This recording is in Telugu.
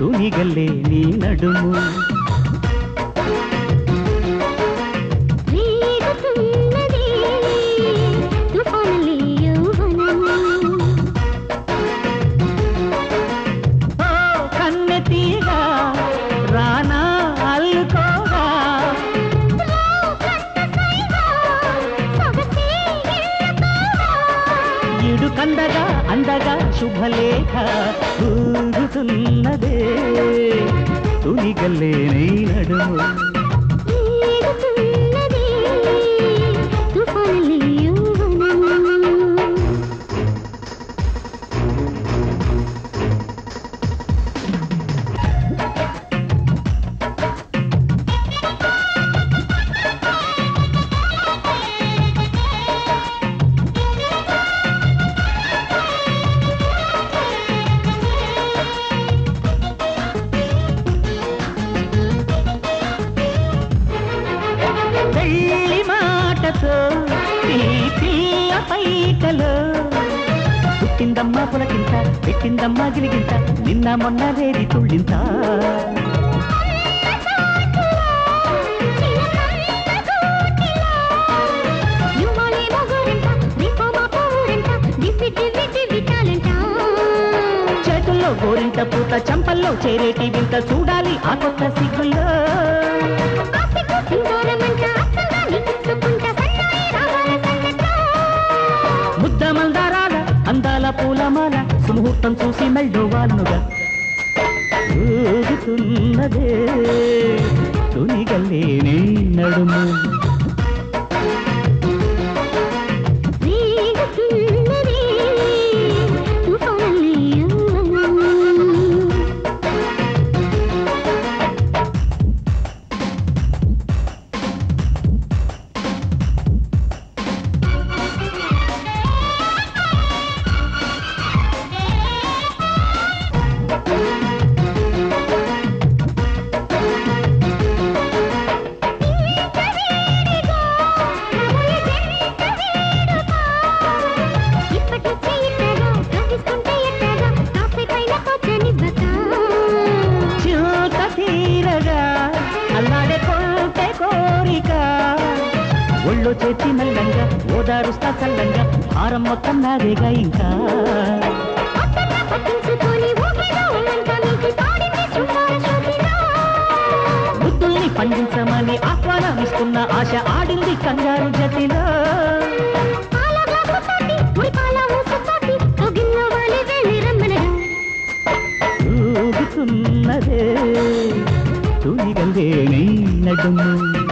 ತುನಿಗಲ್ಲೇ ನೀ ನಡುಮು రేగుతున్నది తుఫానులే యౌవనము ఓ కన్నె తీగ రానా అల్లుకోగా ఇడు కందగా అందగా శుభలేఖ ఊరుతున్నదే ತುನಿಗಲ್ಲೇ ನೀ ನಡುಮು వెళ్ళి మాటతో ఈ పిల్ల పైకలో పుట్టిందమ్మ పులకింత పెట్టిందమ్మ గిలిగింత నిన్న మొన్న రేడి తుళ్ళింత చేతుల్లో గోరింట పూత చంపల్లో చేరేటి వింత చూడాలి ఆ కొత్త సిగ్గుల్లో ముద్ద మందారాల అందాల పూలమాల సుముహూర్తం చూసి మెల్డో వాళ్ళుగా ఊగుతున్నదే తునిగల్లేనే నడుము చూత తీరగా అల్లాడే కొంటే కోరిక ఒళ్ళో చేతి మెల్లంగా ఓదారుస్తా చల్లంగా భారం మొత్తం నాదేగా ఇంకా బుద్ధుల్ని పండించమని ఆహ్వానమిస్తున్న ఆశ ఆడింది కంగారు జతిలో ఊగుతున్నదే తునిగల్లేనే నడుము